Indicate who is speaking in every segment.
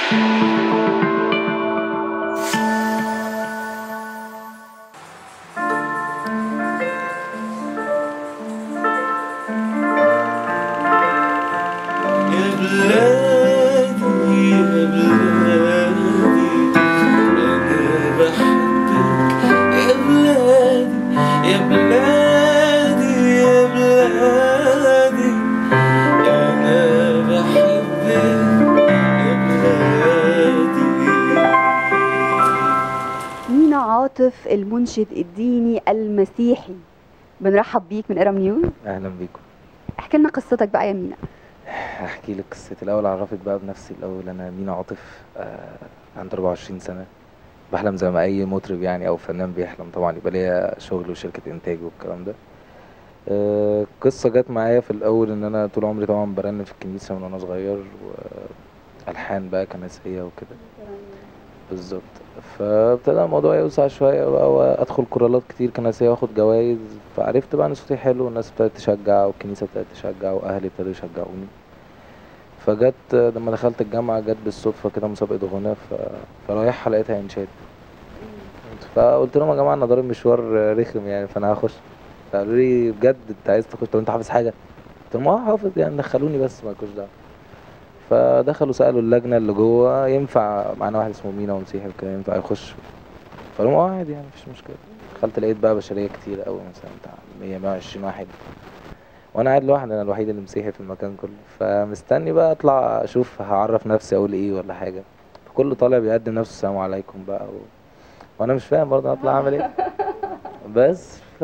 Speaker 1: يا بلادي يا بلادي أنا بحبك يا بلادي يا بلادي يا بلادي أنا بحبك يا بلادي
Speaker 2: مينا عاطف المنشد الديني المسيحي بنرحب بيك من ارم نيوز
Speaker 3: اهلا بيكم
Speaker 2: احكي لنا قصتك بقى يا مينا
Speaker 3: هحكي لك قصتي الاول اعرفك بقى بنفسي الاول انا مينا عاطف آه عندي 24 سنه بحلم زي ما اي مطرب يعني او فنان بيحلم طبعا يبقى ليا شغل وشركه انتاج والكلام ده آه، القصه جت معايا في الاول ان انا طول عمري طبعا برنم في الكنيسه من وانا صغير والحان بقى كنسيه وكده بالظبط فابتدى الموضوع يوسع شويه بقى وادخل كورالات كتير كنسيه واخد جوائز فعرفت بقى ان صوتي حلو والناس ابتدت تشجع والكنيسه ابتدت تشجع واهلي ابتدوا يشجعوني فجت لما دخلت الجامعه جت بالصدفه كده مسابقه غنى ف... فرايحها لقيتها انشاد فقلت لهم يا جماعه انا ضارب مشوار رخم يعني فانا هخش فقالوا لي بجد انت عايز تخش طب انت حافظ حاجه قلت لهم اه حافظ يعني دخلوني بس ما دعوه فدخلوا سالوا اللجنه اللي جوه ينفع معانا واحد اسمه مينا ومسيحي وكده ينفع يخش فقالوا اه عادي يعني مفيش مشكله دخلت لقيت بقى بشريه كتير قوي مثلا بتاع 100 120 واحد وانا قاعد لوحدي انا الوحيد اللي مسيحي في المكان كله فمستني بقى اطلع اشوف هعرف نفسي اقول ايه ولا حاجه فكله طالع بيقدم نفسه السلام عليكم بقى و... وانا مش فاهم برضه هطلع اعمل ايه بس ف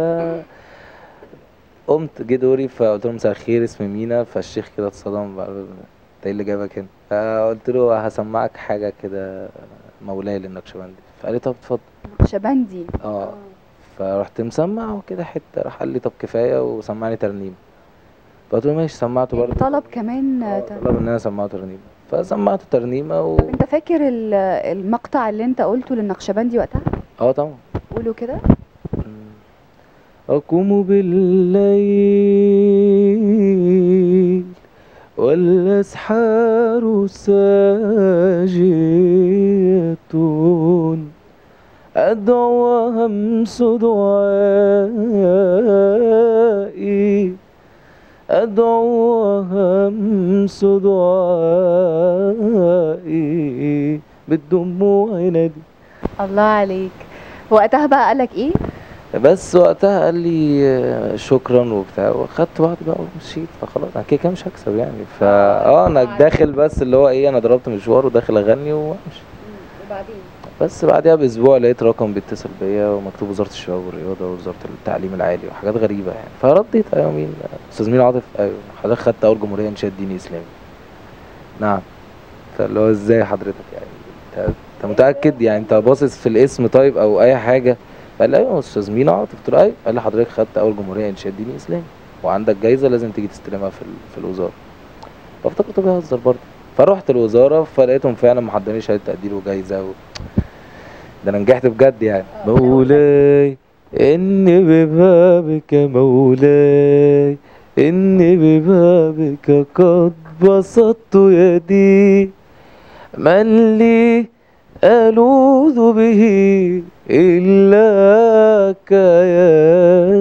Speaker 3: قمت جه دوري فقلت له مساء الخير اسمي مينا فالشيخ كده اتصدم بقى انت ايه اللي جابك هنا فقلت له هسمعك حاجه كده مولاي للنقشبندي فقال لي طب اتفضل
Speaker 2: شبندي
Speaker 3: اه فرحت مسمع وكده حته راح قال لي طب كفايه وسمعني ترنيم فقلت له ماشي سمعته برضه
Speaker 2: طلب كمان
Speaker 3: آه،
Speaker 2: تر-
Speaker 3: طلب ان انا سمعته ترنيمه فسمعته ترنيمه و...
Speaker 2: طب انت فاكر ال- المقطع اللي انت قلته للنقشبندي وقتها
Speaker 3: اه طبعا
Speaker 2: قوله كده
Speaker 3: أقوم بالليل والأسحار ساجية أدعو وهمس دعائي أدعو وهمس دعائي بالدموع نادي
Speaker 2: الله عليك وقتها بقى قالك ايه
Speaker 3: بس وقتها قال لي آه، شكرا وبتاع وخدت بعض بقى ومشيت فخلاص انا كده كده مش هكسب يعني فا اه انا داخل بس اللي هو ايه انا ضربت مشوار وداخل اغني وامشي
Speaker 2: وبعدين
Speaker 3: بس بعدها باسبوع لقيت رقم بيتصل بيا ومكتوب وزاره الشباب والرياضه ووزاره التعليم العالي وحاجات غريبه يعني فرديت ايوه مين استاذ مين عاطف ايوه حضرتك خدت اول جمهوريه انشاد ديني اسلامي نعم فاللي هو ازاي حضرتك يعني انت انت متاكد يعني انت باصص في الاسم طيب او اي حاجه قال لي ايوه يا استاذ مين عاطف قلت له ايوه قال لي حضرتك خدت اول جمهوريه انشاد ديني اسلامي وعندك جايزه لازم تيجي تستلمها في ال- في الوزاره فافتكرته بيهزر برضه فرحت الوزاره فلقيتهم فعلا محضرين شهاده تقدير وجايزه و... ده انا نجحت بجد يعني مولاي اني ببابك مولاي اني ببابك قد بسطت يدي من لي ألوذ به إلاك يا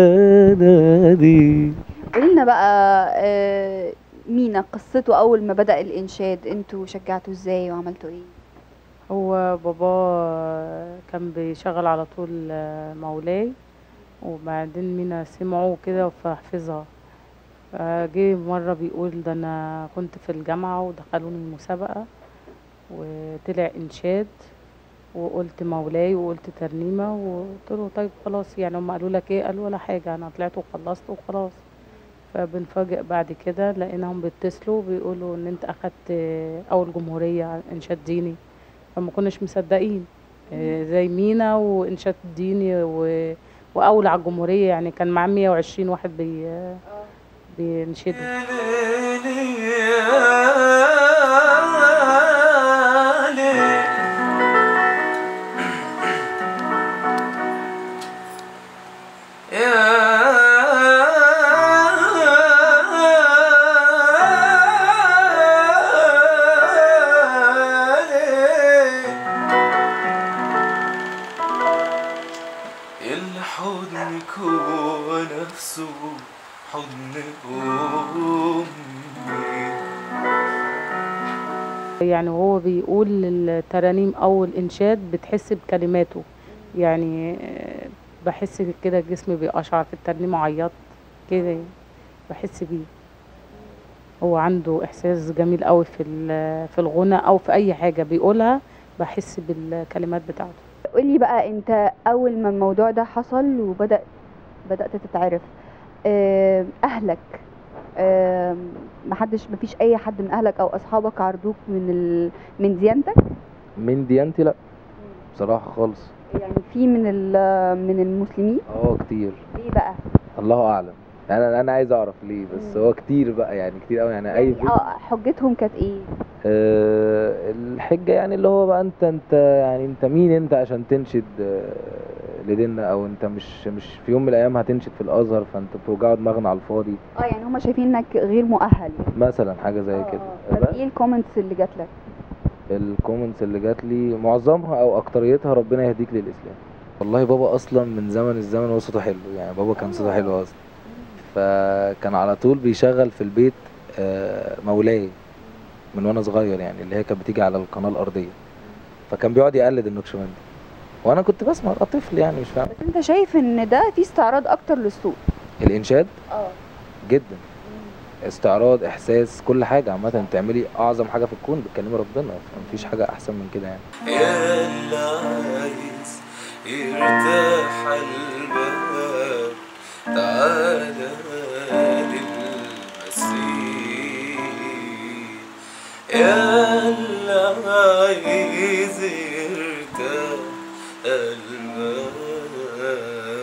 Speaker 3: سندي
Speaker 2: قولي لنا بقى آه، مينا قصته اول ما بدأ الانشاد انتوا شجعتوا ازاي وعملتوا ايه
Speaker 4: هو بابا كان بيشغل على طول مولاي وبعدين مينا سمعه كده فحفظها فجه مرة بيقول ده أنا كنت في الجامعة ودخلوني المسابقة وطلع إنشاد وقلت مولاي وقلت ترنيمة وقلت له طيب خلاص يعني هم قالوا لك ايه قالوا ولا حاجة أنا طلعت وخلصت وخلاص فبنفاجئ بعد كده لقيناهم بيتصلوا بيقولوا ان انت اخدت اول جمهورية انشاد ديني فما كناش مصدقين آه، زي مينا وانشاد ديني و... واول على الجمهورية يعني كان معاه 120 واحد بي... بينشدوا يعني وهو بيقول الترانيم او الانشاد بتحس بكلماته يعني آه، بحس كده جسمي بيقشعر في الترنيمه عيطت كده يعني بحس بيه هو عنده احساس جميل قوي في ال- في الغنى او في اي حاجه بيقولها بحس بالكلمات بتاعته
Speaker 2: قولي بقى انت اول ما الموضوع ده حصل وبدأ بدأت تتعرف آه، اهلك آه، محدش مفيش اي حد من اهلك او اصحابك عرضوك من ال... من ديانتك
Speaker 3: من ديانتي لا بصراحة خالص
Speaker 2: يعني في من ال... من المسلمين
Speaker 3: اه كتير
Speaker 2: ليه بقى
Speaker 3: الله اعلم انا انا عايز اعرف ليه بس
Speaker 2: مم.
Speaker 3: هو كتير بقى يعني كتير قوي يعني اي
Speaker 2: يعني
Speaker 3: فيديو
Speaker 2: اه حجتهم كانت ايه
Speaker 3: آه الحجه يعني اللي هو بقى انت انت يعني انت مين انت عشان تنشد آه لديننا او انت مش مش في يوم من الايام هتنشد في الازهر فانت بتوجعوا دماغنا على الفاضي
Speaker 2: اه يعني هما شايفين انك غير مؤهل يعني
Speaker 3: مثلا حاجه زي
Speaker 2: آه،
Speaker 3: كده
Speaker 2: آه. طب
Speaker 3: بس
Speaker 2: ايه الكومنتس اللي جات لك
Speaker 3: الكومنتس اللي جات لي معظمها او اكتريتها ربنا يهديك للاسلام والله بابا اصلا من زمن الزمن هو صوته حلو يعني بابا كان صوته حلو اصلا فكان على طول بيشغل في البيت آه، مولاي من وانا صغير يعني اللي هي كانت بتيجي على القناه الارضيه فكان بيقعد يقلد النكشبندي وانا كنت بسمع أبقى طفل يعني مش فاهم
Speaker 2: بس انت شايف ان ده في استعراض اكتر للصوت
Speaker 3: الانشاد
Speaker 2: اه
Speaker 3: جدا استعراض احساس كل حاجه عامه تعملي اعظم حاجه في الكون بتكلمي ربنا فمفيش حاجه احسن من كده يعني
Speaker 1: يا اللي عايز يرتاح البال تعالى للمسيح يا اللي عايز يرتاح قلبك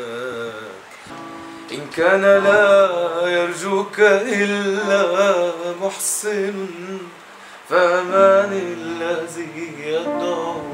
Speaker 1: إن كان لا يرجوك إلا محسن فمن الذي يدعو